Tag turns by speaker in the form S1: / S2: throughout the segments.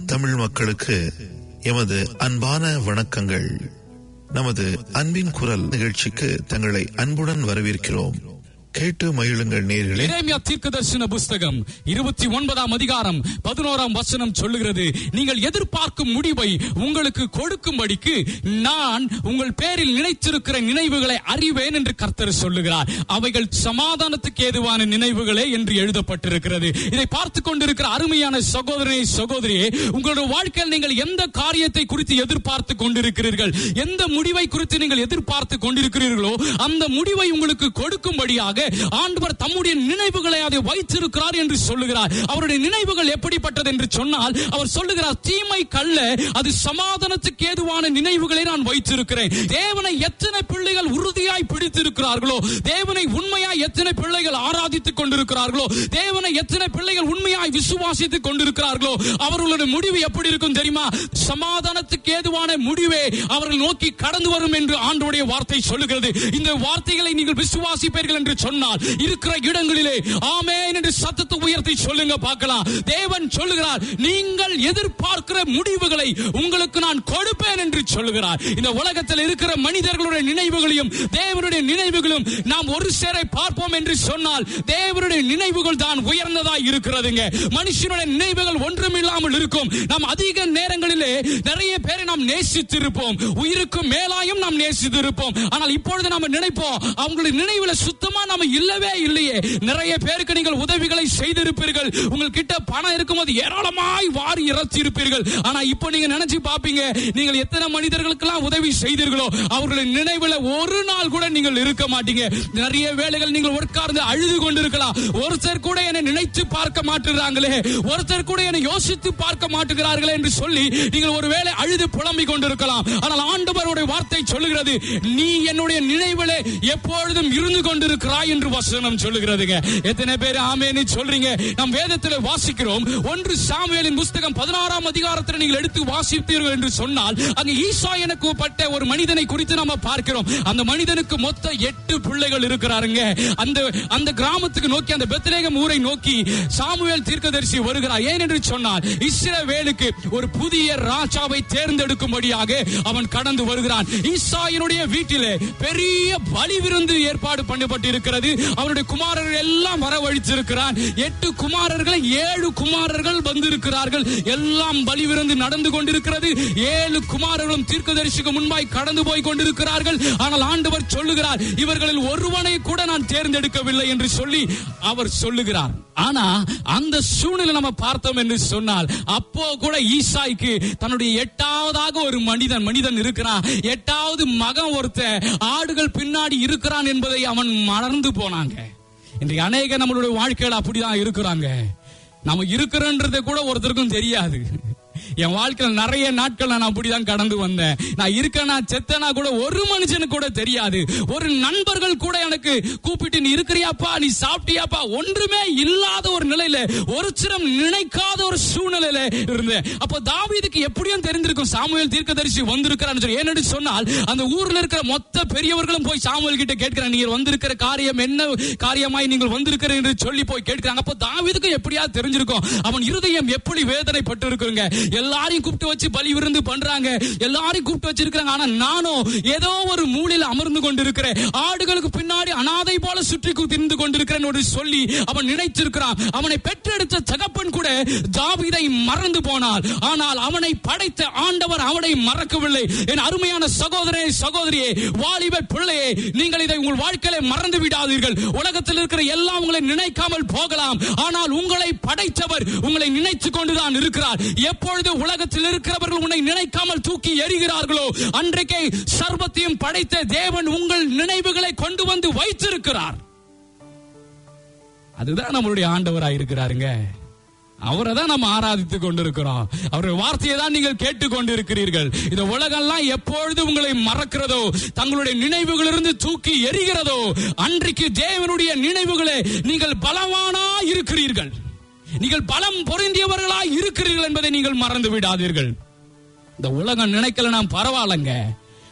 S1: தமிழ் மக்களுக்கு எமது அன்பான வணக்கங்கள் நமது அன்பின் குரல் நிகழ்ச்சிக்கு தங்களை அன்புடன் வரவேற்கிறோம் கேட்டு மகிழுங்கள் நேர்களே
S2: எரேமியா தீர்க்கதரிசன புஸ்தகம் இருபத்தி ஒன்பதாம் அதிகாரம் பதினோராம் வசனம் சொல்லுகிறது நீங்கள் எதிர்பார்க்கும் முடிவை உங்களுக்கு கொடுக்கும்படிக்கு நான் உங்கள் பேரில் நினைத்திருக்கிற நினைவுகளை அறிவேன் என்று கர்த்தர் சொல்லுகிறார் அவைகள் சமாதானத்துக்கு ஏதுவான நினைவுகளே என்று எழுதப்பட்டிருக்கிறது இதை பார்த்து கொண்டிருக்கிற அருமையான சகோதரனை சகோதரியே உங்களுடைய வாழ்க்கையில் நீங்கள் எந்த காரியத்தை குறித்து எதிர்பார்த்து கொண்டிருக்கிறீர்கள் எந்த முடிவை குறித்து நீங்கள் எதிர்பார்த்து கொண்டிருக்கிறீர்களோ அந்த முடிவை உங்களுக்கு கொடுக்கும்படியாக ஆண்டவர் தம்முடைய நினைவுகளை அதை வைத்திருக்கிறார் என்று சொல்லுகிறார் அவருடைய நினைவுகள் எப்படிப்பட்டது என்று சொன்னால் அவர் சொல்லுகிறார் தீமை கல்ல அது சமாதானத்துக்கு ஏதுவான நினைவுகளை நான் வைத்திருக்கிறேன் தேவனை எத்தனை பிள்ளைகள் உறுதியாய் பிடித்திருக்கிறார்களோ தேவனை உண்மையாய் எத்தனை பிள்ளைகள் ஆராதித்துக் கொண்டிருக்கிறார்களோ தேவனை எத்தனை பிள்ளைகள் உண்மையாய் விசுவாசித்துக் கொண்டிருக்கிறார்களோ அவர்களுடைய முடிவு எப்படி இருக்கும் தெரியுமா சமாதானத்துக்கு ஏதுவான முடிவே அவர்கள் நோக்கி கடந்து வரும் என்று ஆண்டோடைய வார்த்தை சொல்லுகிறது இந்த வார்த்தைகளை நீங்கள் விசுவாசிப்பீர்கள் என்று சொன்னால் இருக்கிற இடங்களிலே ஆமென் என்று சத்தத்தை உயர்த்தி சொல்லுங்க பார்க்கலாம் தேவன் சொல்லுகிறார் நீங்கள் எதிர்பார்க்கிற முடிவுகளை உங்களுக்கு நான் கொடுப்பேன் என்று சொல்லுகிறார் இந்த உலகத்தில் இருக்கிற மனிதர்களுடைய நினைவுகளையும் தேவனுடைய நினைவுகளும் நாம் ஒரு சேரை பார்ப்போம் என்று சொன்னால் தேவனுடைய நினைவுகள் தான் உயர்ந்ததாய் இருக்கிறதுங்க மனுஷனுடைய நினைவுகள் ஒன்றுமில்லாமல் இருக்கும் நாம் அதிக நேரங்களிலே நிறைய பேரை நாம் நேசித்திருப்போம் உயிருக்கும் மேலாயும் நாம் நேசித்திருப்போம் ஆனால் இப்பொழுது நாம் நினைப்போம் அவங்களுடைய நினைவுல சுத்தமா நாம இல்லவே இல்லையே நிறைய பேருக்கு நீங்கள் உதவிகளை செய்திருப்பீர்கள் உங்ககிட்ட பணம் இருக்கும்போது ஏராளமாய் வாரி இறச்சி இருப்பீர்கள் ஆனா இப்போ நீங்க நினைச்சு பாப்பீங்க நீங்கள் எத்தனை மனிதர்களுக்கெல்லாம் உதவி செய்தீர்களோ அவர்களின் நினைவுல ஒரு நாள் கூட நீங்கள் இருக்க மாட்டீங்க நிறைய வேலைகள் நீங்கள் உட்கார்ந்து அழுது கொண்டிருக்கலாம் ஒருத்தர் கூட என்னை நினைத்து பார்க்க மாட்டுறாங்களே ஒருத்தர் கூட என்னை யோசித்து பார்க்க மாட்டுகிறார்களே என்று சொல்லி நீங்கள் ஒருவேளை அழுது புலம்பிக் கொண்டிருக்கலாம் ஆனால் ஆண்டவருடைய வார்த்தை சொல்லுகிறது நீ என்னுடைய நினைவிலே எப்பொழுதும் இருந்து கொண்டிருக்கிறாய் என்று வசனம் சொல்லுகிறதுங்க எத்தனை பேர் ஆமேன்னு சொல்றீங்க நாம் வேதத்தில் வாசிக்கிறோம் ஒன்று சாமுவேலின் புஸ்தகம் பதினாறாம் அதிகாரத்தில் நீங்கள் எடுத்து வாசித்தீர்கள் என்று சொன்னால் அங்கு ஈசா எனக்கு பட்ட ஒரு மனிதனை குறித்து நாம பார்க்கிறோம் அந்த மனிதனுக்கு மொத்த எட்டு பிள்ளைகள் இருக்கிறாருங்க அந்த அந்த கிராமத்துக்கு நோக்கி அந்த பெத்லேகம் ஊரை நோக்கி சாமுவேல் தீர்க்கதரிசி வருகிறார் ஏன் என்று சொன்னால் இஸ்ரவேலுக்கு ஒரு புதிய ராஜாவை தேர்ந்தெடுக்கும்படியாக அவன் கடந்து வருகிறான் ஈசாயினுடைய வீட்டிலே பெரிய பலி விருந்து ஏற்பாடு பண்ணப்பட்டிருக்கிறது அவருடைய குமாரர்கள் எல்லாம் வரவழைத்திருக்கிறான் எட்டு குமாரர்களை ஏழு குமாரர்கள் வந்திருக்கிறார்கள் எல்லாம் பலி விருந்து நடந்து கொண்டிருக்கிறது ஏழு குமாரர்களும் தீர்க்கதரிசிக்கு முன்பாய் கடந்து போய் கொண்டிருக்கிறார்கள் ஆனால் ஆண்டவர் சொல்லுகிறார் இவர்களில் ஒருவனை கூட நான் தேர்ந்தெடுக்கவில்லை என்று சொல்லி அவர் சொல்லுகிறார் ஆனா அந்த சூழ்நிலை நம்ம பார்த்தோம் என்று சொன்னால் அப்போ கூட ஈசாய்க்கு தன்னுடைய எட்டாவதாக ஒரு மனிதன் மனிதன் இருக்கிறான் எட்டாவது மகன் ஒருத்தன் ஆடுகள் பின்னாடி இருக்கிறான் என்பதை அவன் மறந்து போனாங்க இன்றைக்கு அநேக நம்மளுடைய வாழ்க்கையில அப்படிதான் இருக்கிறாங்க நம்ம இருக்கிறோன்றதை கூட ஒருத்தருக்கும் தெரியாது என் வாழ்க்கையில நிறைய நாட்கள் நான் அப்படிதான் கடந்து வந்தேன் நான் இருக்கேனா செத்தனா கூட ஒரு மனுஷனுக்கு கூட தெரியாது ஒரு நண்பர்கள் கூட எனக்கு கூப்பிட்டு நீ இருக்கிறியாப்பா நீ சாப்பிட்டியாப்பா ஒன்றுமே இல்லாத ஒரு நிலையில ஒரு சிரம் நினைக்காத ஒரு சூழ்நிலையில இருந்தேன் அப்ப தாவீதுக்கு எப்படியும் தெரிந்திருக்கும் சாமுவேல் தீர்க்கதரிசி வந்திருக்கிறான்னு சொல்லி ஏன்னு சொன்னால் அந்த ஊர்ல இருக்கிற மொத்த பெரியவர்களும் போய் சாமுவேல் கிட்ட கேட்கிறாங்க நீங்க வந்திருக்கிற காரியம் என்ன காரியமாய் நீங்கள் வந்திருக்கிற என்று சொல்லி போய் கேட்கிறாங்க அப்ப தாவீதுக்கு எப்படியாவது தெரிஞ்சிருக்கும் அவன் இருதயம் எப்படி வேதனைப்பட்டு இருக்குங்க எல்லாரையும் கூப்பிட்டு வச்சு பலி விருந்து பண்றாங்க எல்லாரையும் கூப்பிட்டு வச்சிருக்காங்க ஆனா நானும் ஏதோ ஒரு மூலையில அமர்ந்து கொண்டிருக்கிறேன் ஆடுகளுக்கு பின்னாடி அனாதை போல சுற்றி திரிந்து கொண்டிருக்கிறேன் என்று சொல்லி அவன் நினைத்திருக்கிறான் அவனை பெற்றெடுத்த தகப்பன் கூட தாவீதை மறந்து போனார் ஆனால் அவனை படைத்த ஆண்டவர் அவனை மறக்கவில்லை என் அருமையான சகோதரே சகோதரியே வாலிப பிள்ளையே நீங்கள் இதை உங்கள் வாழ்க்கையில மறந்து விடாதீர்கள் உலகத்தில் இருக்கிற எல்லாம் உங்களை நினைக்காமல் போகலாம் ஆனால் உங்களை படைத்தவர் உங்களை நினைத்துக் கொண்டுதான் இருக்கிறார் எப்பொழுது உலகத்தில் இருக்கிறவர்கள் உன்னை நினைக்காமல் தூக்கி எறிகிறார்களோ அன்றைக்கே சர்வத்தையும் படைத்த தேவன் உங்கள் நினைவுகளை கொண்டு வந்து வைத்திருக்கிறார் அதுதான் நம்மளுடைய ஆண்டவராய் இருக்கிறாருங்க அவரை தான் நம்ம ஆராதித்துக் கொண்டிருக்கிறோம் அவருடைய வார்த்தையை தான் நீங்கள் கேட்டுக் கொண்டிருக்கிறீர்கள் இந்த உலகெல்லாம் எப்பொழுது உங்களை மறக்கிறதோ தங்களுடைய நினைவுகளிலிருந்து தூக்கி எறிகிறதோ அன்றைக்கு தேவனுடைய நினைவுகளே நீங்கள் பலவானா இருக்கிறீர்கள் நீங்கள் பலம் பொருந்தியவர்களாய் இருக்கிறீர்கள் என்பதை நீங்கள் மறந்து விடாதீர்கள் இந்த உலகம் நினைக்கல நாம் பரவாயில்லைங்க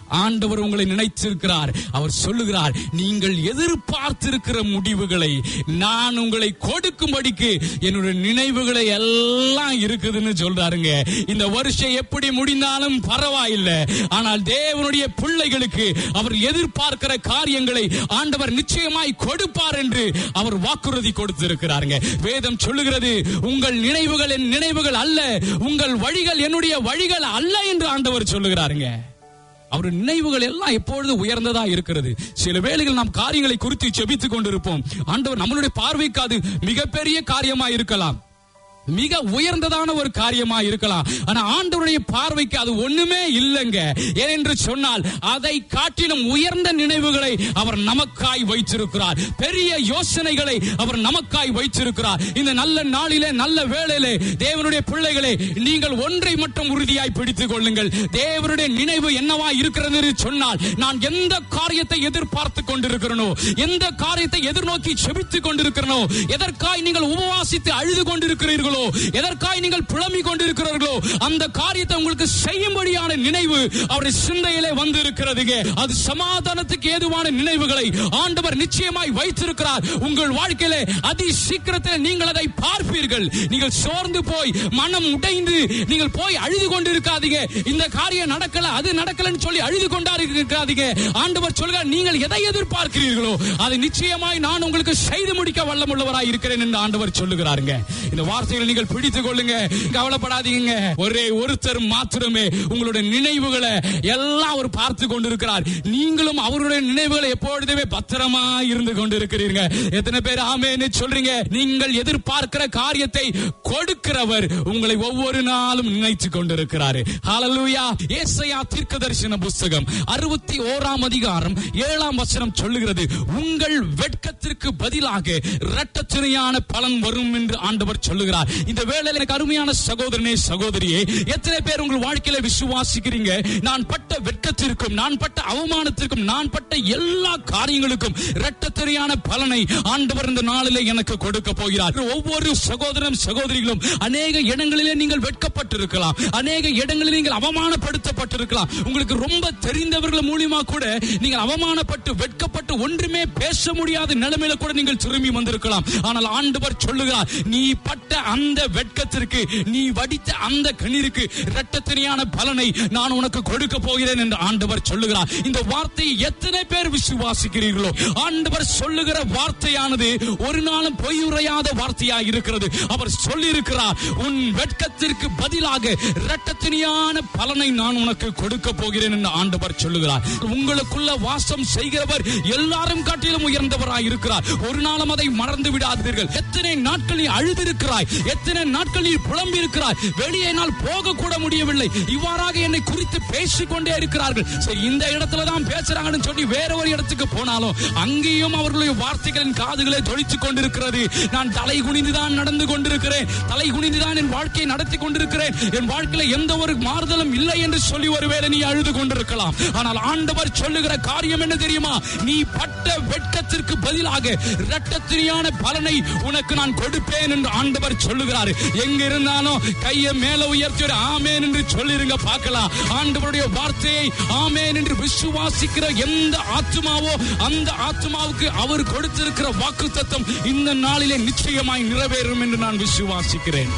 S2: ஆண்டவர் உங்களை நினைத்திருக்கிறார் அவர் சொல்லுகிறார் நீங்கள் எதிர்பார்த்திருக்கிற முடிவுகளை நான் உங்களை கொடுக்கும்படிக்கு என்னுடைய நினைவுகளை எல்லாம் இருக்குதுன்னு சொல்றாருங்க இந்த வருஷம் எப்படி முடிந்தாலும் பரவாயில்லை ஆனால் தேவனுடைய பிள்ளைகளுக்கு அவர் எதிர்பார்க்கிற காரியங்களை ஆண்டவர் நிச்சயமாய் கொடுப்பார் என்று அவர் வாக்குறுதி கொடுத்திருக்கிறாருங்க வேதம் சொல்லுகிறது உங்கள் நினைவுகள் என் நினைவுகள் அல்ல உங்கள் வழிகள் என்னுடைய வழிகள் அல்ல என்று ஆண்டவர் சொல்லுகிறாருங்க அவர் நினைவுகள் எல்லாம் எப்பொழுது உயர்ந்ததா இருக்கிறது சில வேளைகள் நாம் காரியங்களை குறித்து செபித்துக் கொண்டிருப்போம் ஆண்டவர் நம்மளுடைய பார்வைக்கு அது மிகப்பெரிய காரியமா இருக்கலாம் மிக உயர்ந்ததான ஒரு காரியமா இருக்கலாம் ஆனா ஆண்டவருடைய பார்வைக்கு அது ஒண்ணுமே இல்லைங்க ஏனென்று சொன்னால் அதை காட்டிலும் உயர்ந்த நினைவுகளை அவர் நமக்காய் வைத்திருக்கிறார் பெரிய யோசனைகளை அவர் நமக்காய் வைத்திருக்கிறார் இந்த நல்ல நாளிலே நல்ல வேளையிலே தேவனுடைய பிள்ளைகளே நீங்கள் ஒன்றை மட்டும் உறுதியாய் பிடித்துக் கொள்ளுங்கள் தேவனுடைய நினைவு என்னவா இருக்கிறது என்று சொன்னால் நான் எந்த காரியத்தை எதிர்பார்த்து கொண்டிருக்கிறனோ எந்த காரியத்தை எதிர்நோக்கி செபித்துக் கொண்டிருக்கிறனோ எதற்காய் நீங்கள் உபவாசித்து அழுது கொண்டிருக்கிறீர்களோ எதற்காய் நீங்கள் புலம்பிக் கொண்டிருக்கிறீர்களோ அந்த காரியத்தை உங்களுக்கு செய்யும்படியான நினைவு அவருடைய சிந்தையிலே வந்து இருக்கிறதுங்க அது சமாதானத்துக்கு ஏதுவான நினைவுகளை ஆண்டவர் நிச்சயமாய் வைத்திருக்கிறார் உங்கள் வாழ்க்கையிலே அதி சீக்கிரத்தில் நீங்கள் அதை பார்ப்பீர்கள் நீங்கள் சோர்ந்து போய் மனம் உடைந்து நீங்கள் போய் அழுது கொண்டிருக்காதீங்க இந்த காரியம் நடக்கல அது நடக்கலன்னு சொல்லி அழுது கொண்டாரு இருக்காதீங்க ஆண்டவர் சொல்கிறார் நீங்கள் எதை எதிர்பார்க்கிறீர்களோ அதை நிச்சயமாய் நான் உங்களுக்கு செய்து முடிக்க வல்லமுள்ளவராய் இருக்கிறேன் என்று ஆண்டவர் சொல்லுகிறாருங்க இந்த வார்த்தைகளை நீங்கள் பிடித்துக் கொள்ளுங்க கவலைப்படாதீங்க ஒரே ஒருத்தர் மாத்திரமே உங்களுடைய நினைவுகளை எல்லாம் அவர் பார்த்து கொண்டிருக்கிறார் நீங்களும் அவருடைய நினைவுகளை எப்பொழுதுமே பத்திரமா இருந்து கொண்டிருக்கிறீங்க எத்தனை பேர் ஆமேன்னு சொல்றீங்க நீங்கள் எதிர்பார்க்கிற காரியத்தை கொடுக்கிறவர் உங்களை ஒவ்வொரு நாளும் நினைத்து கொண்டிருக்கிறாரு ஹalleluya ஏசாயா தீர்க்கதரிசன புஸ்தகம் அறுபத்தி ஓராம் அதிகாரம் ஏழாம் வசனம் சொல்லுகிறது உங்கள் வெட்கத்திற்கு பதிலாக இரட்டத்துணையான பலன் வரும் என்று ஆண்டவர் சொல்லுகிறார் இந்த வேளையில் எனக்கு அருமையான சகோதரனே சகோதரியே எத்தனை பேர் உங்கள் வாழ்க்கையில விசுவாசிக்கிறீங்க நான் பட்ட வெட்கத்திற்கும் நான் பட்ட அவமானத்திற்கும் நான் பட்ட எல்லா காரியங்களுக்கும் இரட்டத்துறையான பலனை ஆண்டவர் இந்த நாளிலே எனக்கு கொடுக்க போகிறார் ஒவ்வொரு சகோதரன் சகோதரிகளும் அநேக இடங்களிலே நீங்கள் வெட்கப்பட்டிருக்கலாம் அநேக இடங்களில் நீங்கள் அவமானப்படுத்தப்பட்டிருக்கலாம் உங்களுக்கு ரொம்ப தெரிந்தவர்கள் மூலியமா கூட நீங்கள் அவமானப்பட்டு வெட்கப்பட்டு ஒன்றுமே பேச முடியாத நிலைமையில கூட நீங்கள் திரும்பி வந்திருக்கலாம் ஆனால் ஆண்டவர் சொல்லுகிறார் நீ பட்ட அந்த வெட்கத்திற்கு நீ வடித்த அந்த கண்ணீருக்கு இரட்டத்தனையான பலனை நான் உனக்கு கொடுக்க போகிறேன் என்று ஆண்டவர் சொல்லுகிறார் இந்த வார்த்தையை எத்தனை பேர் விசுவாசிக்கிறீர்களோ ஆண்டவர் சொல்லுகிற வார்த்தையானது ஒரு நாளும் பொய்யுரையாத வார்த்தையா இருக்கிறது அவர் சொல்லி இருக்கிறார் உன் வெட்கத்திற்கு பதிலாக இரட்டத்தனையான பலனை நான் உனக்கு கொடுக்க போகிறேன் என்று ஆண்டவர் சொல்லுகிறார் உங்களுக்குள்ள வாசம் செய்கிறவர் எல்லாரும் காட்டிலும் உயர்ந்தவராய் இருக்கிறார் ஒரு நாளும் அதை மறந்து விடாதீர்கள் எத்தனை நாட்கள் நீ அழுதிருக்கிறாய் எத்தனை நாட்கள் நீ புலம்பி இருக்கிறாய் வெளியே நாள் போக கூட முடியவில்லை இவ்வாறாக என்னை குறித்து பேசிக் கொண்டே இருக்கிறார்கள் சரி இந்த இடத்துல தான் பேசுறாங்கன்னு சொல்லி வேற ஒரு இடத்துக்கு போனாலும் அங்கேயும் அவர்களுடைய வார்த்தைகளின் காதுகளை தொழித்துக் கொண்டிருக்கிறது நான் தலை குனிந்து தான் நடந்து கொண்டிருக்கிறேன் தலை குனிந்து தான் என் வாழ்க்கையை நடத்தி கொண்டிருக்கிறேன் என் வாழ்க்கையில எந்த ஒரு மாறுதலும் இல்லை என்று சொல்லி ஒருவேளை நீ அழுது கொண்டிருக்கலாம் ஆனால் ஆண்டவர் சொல்லுகிற காரியம் என்ன தெரியுமா நீ பட்ட வெட்கத்திற்கு பதிலாக இரட்டத்திரியான பலனை உனக்கு நான் கொடுப்பேன் என்று ஆண்டவர் சொல்லுகிறார் எங்க இருந்தாலும் கையை மேல உயர்த்தி ஒரு ஆமேன் என்று சொல்லிருங்க பார்க்கலாம் ஆண்டவருடைய வார்த்தையை ஆமேன் என்று விசுவாசிக்கிற எந்த ஆத்மாவோ அந்த ஆத்மாவுக்கு அவர் கொடுத்திருக்கிற வாக்கு தத்துவம் இந்த நாளிலே நிச்சயமாய் நிறைவேறும் என்று நான் விசுவாசிக்கிறேன்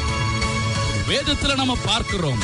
S2: வேதத்துல நம்ம பார்க்கிறோம்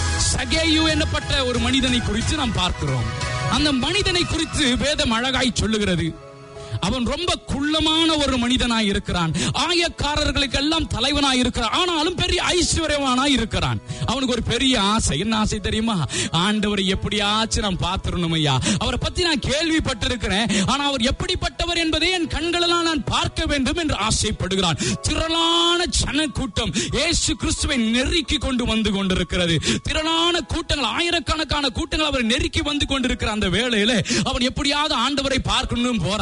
S2: சகேயு என்னப்பட்ட ஒரு மனிதனை குறித்து நாம் பார்க்கிறோம் அந்த மனிதனை குறித்து வேதம் அழகாய் சொல்லுகிறது அவன் ரொம்ப குள்ளமான ஒரு மனிதனாய் இருக்கிறான் ஆயக்காரர்களுக்கு எல்லாம் தலைவனாய் இருக்கிறான் ஆனாலும் பெரிய ஐஸ்வர்யவானாய் இருக்கிறான் அவனுக்கு ஒரு பெரிய ஆசை என்ன ஆசை தெரியுமா ஆண்டவரை எப்படியாச்சும் நான் பார்த்திரணும் ஐயா அவரை பத்தி நான் கேள்விப்பட்டிருக்கிறேன் ஆனா அவர் எப்படிப்பட்டவர் என்பதை என் கண்களெல்லாம் நான் பார்க்க வேண்டும் என்று ஆசைப்படுகிறான் திரளான ஜன கூட்டம் இயேசு கிறிஸ்துவை நெருக்கி கொண்டு வந்து கொண்டிருக்கிறது திரளான கூட்டங்கள் ஆயிரக்கணக்கான கூட்டங்கள் அவரை நெருக்கி வந்து கொண்டிருக்கிற அந்த வேளையில அவன் எப்படியாவது ஆண்டவரை பார்க்கணும் போறான் ஆனா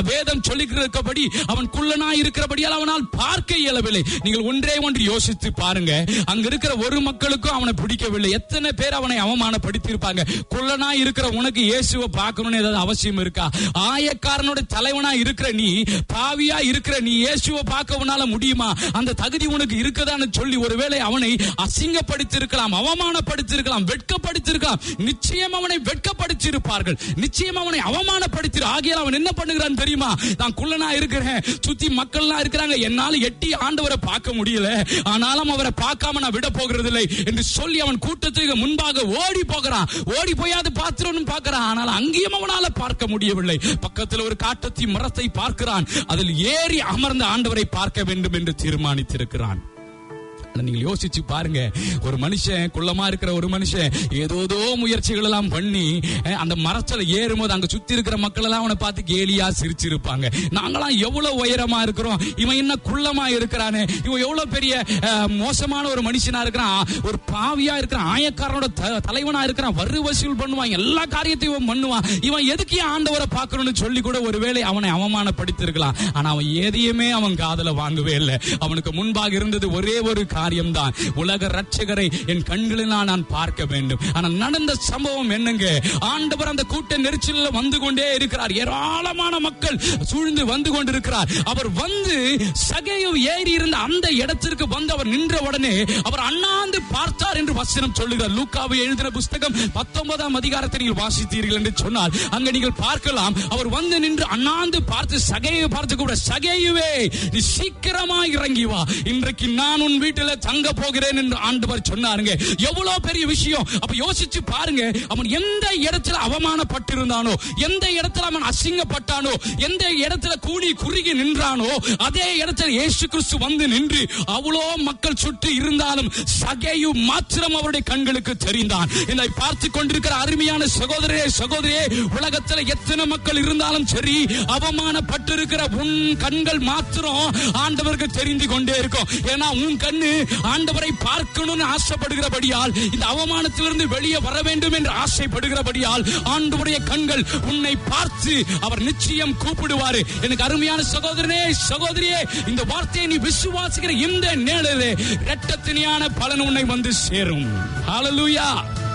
S2: வேதம் சொல்லிக்கிறபடி அவன் குள்ளனா இருக்கிறபடியால் அவனால் பார்க்க இயலவில்லை நீங்கள் ஒன்றே ஒன்று யோசித்து பாருங்க அங்க இருக்கிற ஒரு மக்களுக்கும் அவனை பிடிக்கவில்லை எத்தனை பேர் அவனை அவமானப்படுத்தி இருப்பாங்க குள்ளனா இருக்கிற உனக்கு இயேசுவை பார்க்கணும்னு ஏதாவது அவசியம் இருக்கா ஆயக்காரனோட தலைவனா இருக்கிற நீ பாவியா இருக்கிற நீ இயேசுவை பார்க்க உன்னால முடியுமா அந்த தகுதி உனக்கு இருக்குதான்னு சொல்லி ஒருவேளை அவனை அசிங்கப்படுத்தி இருக்கலாம் அவமானப்படுத்தி இருக்கலாம் வெட்கப்படுத்தி இருக்கலாம் நிச்சயம் அவனை வெட்கப்படுத்தி இருப்பார்கள் நிச்சயம் அவனை அவமானப்படுத்தி ஆகியால் அவன் என்ன பண்ணுகிறான் தெரியுமா நான் குள்ளனா இருக்கிறேன் சுத்தி மக்கள்லாம் இருக்கிறாங்க என்னால எட்டி ஆண்டவரை பார்க்க முடியல ஆனாலும் அவரை பார்க்காம நான் விட போகிறது இல்லை என்று சொல்லி அவன் கூட்டத்துக்கு முன்பாக ஓடி போகிறான் ஓடி போயாது பாத்திரம்னு பார்க்கிறான் ஆனால் அங்கேயும் அவனால பார்க்க முடியவில்லை பக்கத்தில் ஒரு காட்டத்தி மரத்தை பார்க்கிறான் அதில் ஏறி அமர்ந்த ஆண்டவரை பார்க்க வேண்டும் என்று தீர்மானித்திருக்கிறான் ஆனா நீங்க யோசிச்சு பாருங்க ஒரு மனுஷன் குள்ளமா இருக்கிற ஒரு மனுஷன் ஏதோதோ முயற்சிகள் எல்லாம் பண்ணி அஹ், அந்த மரத்துல ஏறும்போது அங்க சுத்தி இருக்கிற மக்கள் எல்லாம் அவனை பார்த்து கேலியா சிரிச்சிருப்பாங்க நாங்களாம் எவ்வளவு உயரமா இருக்கிறோம் இவன் என்ன குள்ளமா இருக்கிறானே இவன் எவ்வளவு பெரிய அஹ், மோசமான ஒரு மனுஷனா இருக்கிறான் ஒரு பாவியா இருக்கிறான் ஆயக்காரனோட த- தலைவனா இருக்கிறான் வரு வசூல் பண்ணுவான் எல்லா காரியத்தையும் இவன் பண்ணுவான் இவன் எதுக்கு ஏன் ஆண்டவரை பார்க்கணும்னு சொல்லி கூட ஒருவேளை அவனை அவமானப்படுத்தி இருக்கலாம் ஆனா அவன் எதையுமே அவன் காதல வாங்கவே இல்லை அவனுக்கு முன்பாக இருந்தது ஒரே ஒரு காரியம்தான் உலக ரட்சகரை என் கண்களினால் நான் பார்க்க வேண்டும் ஆனா நடந்த சம்பவம் என்னங்க ஆண்டவர் அந்த கூட்ட நெரிச்சலில் வந்து கொண்டே இருக்கிறார் ஏராளமான மக்கள் சூழ்ந்து வந்து கொண்டிருக்கிறார் அவர் வந்து சகையு ஏறி இருந்த அந்த இடத்திற்கு வந்து அவர் நின்ற உடனே அவர் அண்ணாந்து பார்த்தார் என்று வசனம் சொல்லுகிறார் லூக்காவை எழுதின புஸ்தகம் பத்தொன்பதாம் அதிகாரத்தை நீங்கள் வாசித்தீர்கள் என்று சொன்னால் அங்க நீங்கள் பார்க்கலாம் அவர் வந்து நின்று அண்ணாந்து பார்த்து சகையை பார்த்து கூட சகையுவே நீ சீக்கிரமா இறங்கி வா இன்றைக்கு நான் உன் வீட்டில் தங்க போகிறேன் என்று ஆண்டவர் சொன்னாருங்க எவ்வளவு பெரிய விஷயம் அப்ப யோசிச்சு பாருங்க அவன் எந்த இடத்துல அவமானப்பட்டிருந்தானோ எந்த இடத்துல அவன் அசிங்கப்பட்டானோ எந்த இடத்துல கூடி குறுகி நின்றானோ அதே இடத்துல இயேசு கிறிஸ்து வந்து நின்று அவ்வளோ மக்கள் சுற்றி இருந்தாலும் சகையு மாத்திரம் அவருடைய கண்களுக்கு தெரிந்தான் என்னை பார்த்து கொண்டிருக்கிற அருமையான சகோதரே சகோதரியே உலகத்தில் எத்தனை மக்கள் இருந்தாலும் சரி அவமானப்பட்டிருக்கிற உன் கண்கள் மாத்திரம் ஆண்டவருக்கு தெரிந்து கொண்டே இருக்கும் ஏன்னா உன் கண்ணு ஆண்டவரை பார்க்கணும்னு ஆசைப்படுகிறபடியால் இந்த அவமானத்திலிருந்து வெளியே வர வேண்டும் என்று ஆசைப்படுகிறபடியால் ஆண்டவருடைய கண்கள் உன்னை பார்த்து அவர் நிச்சயம் கூப்பிடுவாரு எனக்கு அருமையான சகோதரனே சகோதரியே இந்த வார்த்தையை நீ விசுவாசிக்கிற இந்த நேரிலே இரட்டத்தினியான பலன் உன்னை வந்து சேரும் ஹalleluya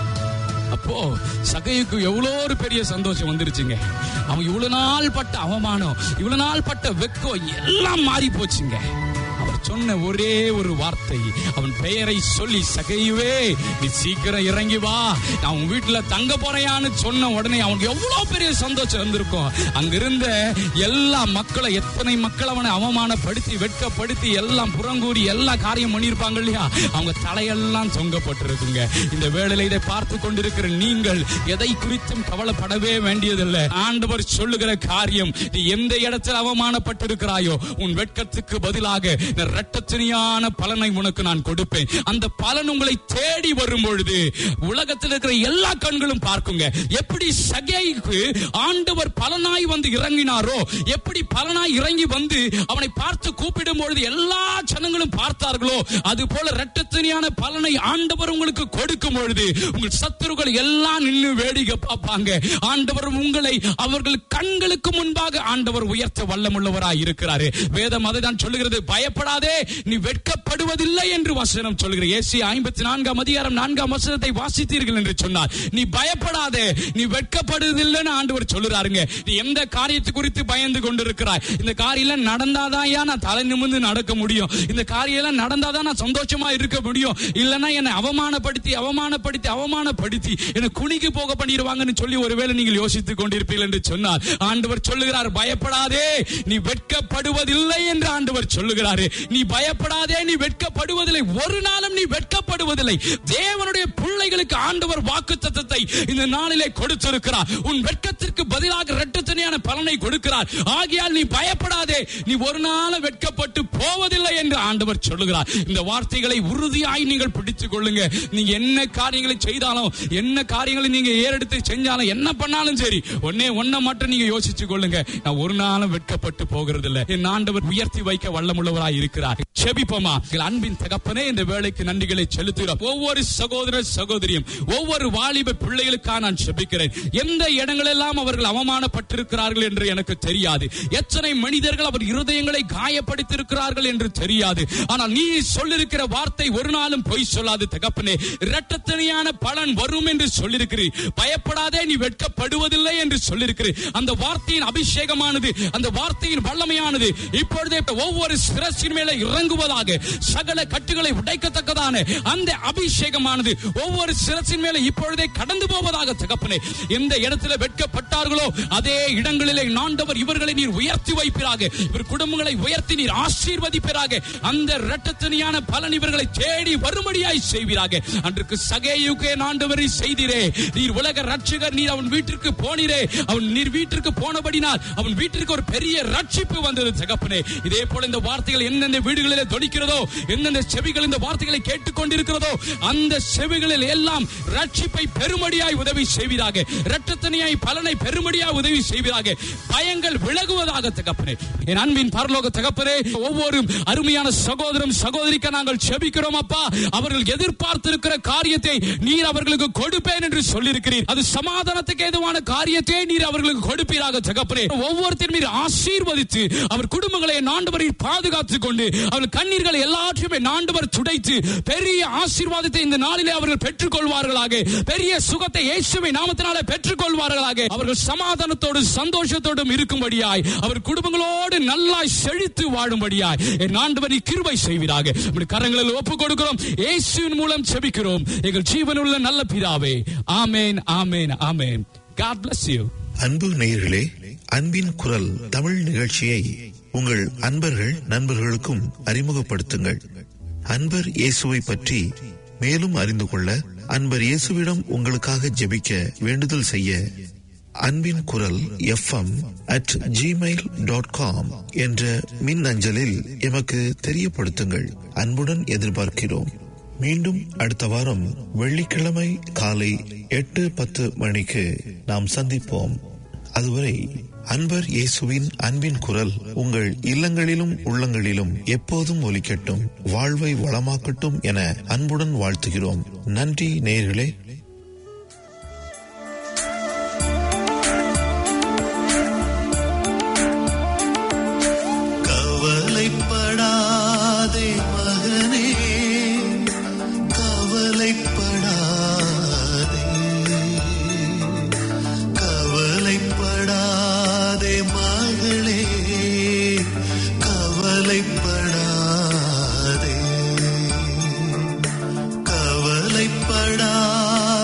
S2: அப்போ சகையுக்கு எவ்வளோ ஒரு பெரிய சந்தோஷம் வந்துருச்சுங்க அவன் இவ்வளவு நாள் பட்ட அவமானம் இவ்வளவு நாள் பட்ட வெக்கம் எல்லாம் மாறி போச்சுங்க அவர் சொன்ன ஒரே ஒரு வார்த்தை அவன் பெயரை சொல்லி சகையுவே நீ சீக்கிரம் இறங்கி வா நான் உன் வீட்டுல தங்க போறையான்னு சொன்ன உடனே அவனுக்கு எவ்வளவு பெரிய சந்தோஷம் வந்திருக்கும் அங்கிருந்த எல்லா மக்களை எத்தனை மக்கள் அவனை அவமானப்படுத்தி வெட்கப்படுத்தி எல்லாம் புறங்கூடி எல்லா காரியம் பண்ணியிருப்பாங்க இல்லையா அவங்க தலையெல்லாம் தொங்கப்பட்டிருக்குங்க இந்த வேளையில இதை பார்த்து கொண்டிருக்கிற நீங்கள் எதை குறித்தும் கவலைப்படவே வேண்டியதில்லை ஆண்டவர் சொல்லுகிற காரியம் நீ எந்த இடத்தில் அவமானப்பட்டிருக்கிறாயோ உன் வெட்கத்துக்கு பதிலாக இந்த இரட்டத்தினியான பலனை உனக்கு நான் கொடுப்பேன் அந்த பலன் உங்களை தேடி வரும் பொழுது உலகத்தில் இருக்கிற எல்லா கண்களும் பார்க்குங்க எப்படி சகைக்கு ஆண்டவர் பலனாய் வந்து இறங்கினாரோ எப்படி பலனாய் இறங்கி வந்து அவனை பார்த்து கூப்பிடும் பொழுது எல்லா ஜனங்களும் பார்த்தார்களோ அது போல இரட்டத்தினியான பலனை ஆண்டவர் உங்களுக்கு கொடுக்கும் பொழுது உங்கள் சத்துருக்கள் எல்லாம் நின்று வேடிக்கை பார்ப்பாங்க ஆண்டவர் உங்களை அவர்கள் கண்களுக்கு முன்பாக ஆண்டவர் உயர்த்த வல்லமுள்ளவராய் இருக்கிறாரு வேதம் அதுதான் சொல்லுகிறது பயப்படாதே நீ வெட்கப்படுவதில்லை என்று வசனம் சொல்லுகிறது ஏசி ஐம்பத்தி நான்காம் அதிகாரம் நான்காம் வசனத்தை வாசித்தீர்கள் என்று சொன்னார் நீ பயப்படாதே நீ வெட்கப்படுவதில்லைன்னு ஆண்டவர் சொல்லுறாருங்க நீ எந்த காரியத்தை குறித்து பயந்து கொண்டிருக்கிறாய் இந்த காரியம் நடந்தாதான் ஏன் நான் தலை நிமிர்ந்து நடக்க முடியும் இந்த காரியம் எல்லாம் நடந்தாதான் நான் சந்தோஷமா இருக்க முடியும் இல்லைன்னா என்னை அவமானப்படுத்தி அவமானப்படுத்தி அவமானப்படுத்தி என்னை குணிக்கு போக பண்ணிடுவாங்கன்னு சொல்லி ஒருவேளை நீங்கள் யோசித்துக் கொண்டிருப்பீர்கள் என்று சொன்னார் ஆண்டவர் சொல்லுகிறார் பயப்படாதே நீ வெட்கப்படுவதில்லை என்று ஆண்டவர் சொல்லுகிறாரு நீ பயப்படாதே நீ வெட்கப்படுவதில்லை ஒரு நாளும் நீ வெட்கப்படுவதில்லை தேவனுடைய பிள்ளைகளுக்கு ஆண்டவர் வாக்கு தத்தத்தை இந்த நாளிலே கொடுத்திருக்கிறார் உன் வெட்கத்திற்கு பதிலாக இரட்டத்தனையான பலனை கொடுக்கிறார் ஆகையால் நீ பயப்படாதே நீ ஒரு நாளும் வெட்கப்பட்டு போவதில்லை என்று ஆண்டவர் சொல்லுகிறார் இந்த வார்த்தைகளை உறுதியாய் நீங்கள் பிடித்துக் கொள்ளுங்க நீங்க என்ன காரியங்களை செய்தாலும் என்ன காரியங்களை நீங்க ஏறெடுத்து செஞ்சாலும் என்ன பண்ணாலும் சரி ஒன்னே ஒன்ன மட்டும் நீங்க யோசிச்சு கொள்ளுங்க நான் ஒரு நாளும் வெட்கப்பட்டு போகிறது இல்லை என் ஆண்டவர் உயர்த்தி வைக்க வல்லமுள்ளவராய் இருக்கிறார் செபிப்போமா எங்கள் அன்பின் தகப்பனே இந்த வேலைக்கு நன்றிகளை செலுத்துகிறோம் ஒவ்வொரு சகோதர சகோதரியும் ஒவ்வொரு வாலிப பிள்ளைகளுக்காக நான் செபிக்கிறேன் எந்த இடங்களெல்லாம் அவர்கள் அவமானப்பட்டிருக்கிறார்கள் என்று எனக்கு தெரியாது எத்தனை மனிதர்கள் அவர் இருதயங்களை காயப்படுத்தியிருக்கிறார்கள் என்று தெரியாது ஆனால் நீ சொல்லிருக்கிற வார்த்தை ஒரு நாளும் பொய் சொல்லாது தகப்பனே இரட்டத்தனையான பலன் வரும் என்று சொல்லிருக்கிறீர் பயப்படாதே நீ வெட்கப்படுவதில்லை என்று சொல்லிருக்கிறீர் அந்த வார்த்தையின் அபிஷேகமானது அந்த வார்த்தையின் வல்லமையானது இப்பொழுதே ஒவ்வொரு சிரசின் மேலே இறங்குவதாக சகல கட்டுகளை உடைக்கத்தக்கதான அந்த அபிஷேகமானது ஒவ்வொரு சிரசின் மேலே இப்பொழுதே கடந்து போவதாக தகப்பனே எந்த இடத்துல வெட்கப்பட்டார்களோ அதே இடங்களிலே நாண்டவர் இவர்களை நீர் உயர்த்தி வைப்பீராக இவர் குடும்பங்களை உயர்த்தி நீர் ஆசீர்வதிப்பீராக அந்த இரட்டத்தனியான பலன் இவர்களை தேடி வரும்படியாய் செய்வீராக அன்றைக்கு சகேயுக்கே நாண்டவரை செய்தீரே நீர் உலக ரட்சகர் நீர் அவன் வீட்டிற்கு போனீரே அவன் நீர் வீட்டிற்கு போனபடினால் அவன் வீட்டிற்கு ஒரு பெரிய ரட்சிப்பு வந்தது தகப்பனே இதே போல இந்த வார்த்தைகள் எந்தெந்த வீடுகளிலே தொனிக்கிறதோ எந்தெந்த செவிகள் இந்த வார்த்தைகளை கேட்டுக்கொண்டிருக்கிறதோ அந்த செவிகளில் எல்லாம் ரட்சிப்பை பெருமடியாய் உதவி செய்வீராக இரட்டத்தனியாய் பலனை பெருமடியாய் உதவி செய்வீராக பயங்கள் விலகுவதாக தகப்பனே என் அன்பின் பரலோக தகப்பனே ஒவ்வொரு அருமையான சகோதரம் சகோதரிக்க நாங்கள் செபிக்கிறோம் அப்பா அவர்கள் எதிர்பார்த்திருக்கிற காரியத்தை நீர் அவர்களுக்கு கொடுப்பேன் என்று சொல்லியிருக்கிறீர் அது சமாதானத்துக்கு ஏதுவான காரியத்தை நீர் அவர்களுக்கு கொடுப்பீராக தகப்பனே ஒவ்வொருத்தர் மீது ஆசீர்வதித்து அவர் குடும்பங்களை நாண்டவரை பாதுகாத்துக் கொண்டு அவர் கண்ணீர்களை எல்லாற்றையுமே நாண்டவர் துடைத்து பெரிய ஆசீர்வாதத்தை இந்த நாளிலே அவர்கள் பெற்றுக் கொள்வார்களாக பெரிய சுகத்தை இயேசுவை நாமத்தினாலே பெற்றுக் கொள்வார்களாக அவர்கள் சமாதானத்தோடு சந்தோஷத்தோடும் இருக்கும்படியாய் அவர் குடும்பங்களோடு நல்லாய் செழித்து வாழும்படியாய் என் ஆண்டவரை கிருபை செய்வீராக உம்முடைய கரங்களில் ஒப்புக் கொடுக்கிறோம் இயேசுவின் மூலம் செபிக்கிறோம் எங்கள் ஜீவனுள்ள நல்ல பிதாவே ஆமேன் ஆமேன் ஆமேன் God bless you
S1: அன்பு நேயர்களே அன்பின் குரல் தமிழ் நிகழ்ச்சியை உங்கள் அன்பர்கள் நண்பர்களுக்கும் அறிமுகப்படுத்துங்கள் அன்பர் இயேசுவை பற்றி மேலும் அறிந்து கொள்ள அன்பர் இயேசுவிடம் உங்களுக்காக ஜெபிக்க வேண்டுதல் செய்ய அன்பின் குரல் FM at Gmail dot com என்ற மின் அஞ்சலில் எமக்கு தெரியப்படுத்துங்கள் அன்புடன் எதிர்பார்க்கிறோம் மீண்டும் அடுத்த வாரம் வெள்ளிக்கிழமை காலை எட்டு பத்து மணிக்கு நாம் சந்திப்போம் அதுவரை அன்பர் இயேசுவின் அன்பின் குரல் உங்கள் இல்லங்களிலும் உள்ளங்களிலும் எப்போதும் ஒலிக்கட்டும் வாழ்வை வளமாக்கட்டும் என அன்புடன் வாழ்த்துகிறோம் நன்றி நேயர்களே
S3: கவலைப்படாதே மகனே கவலைப்படாதே கவலைப்படாதே மகளே கவலைப்படாதே கவலைப்படாதே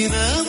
S3: இரவு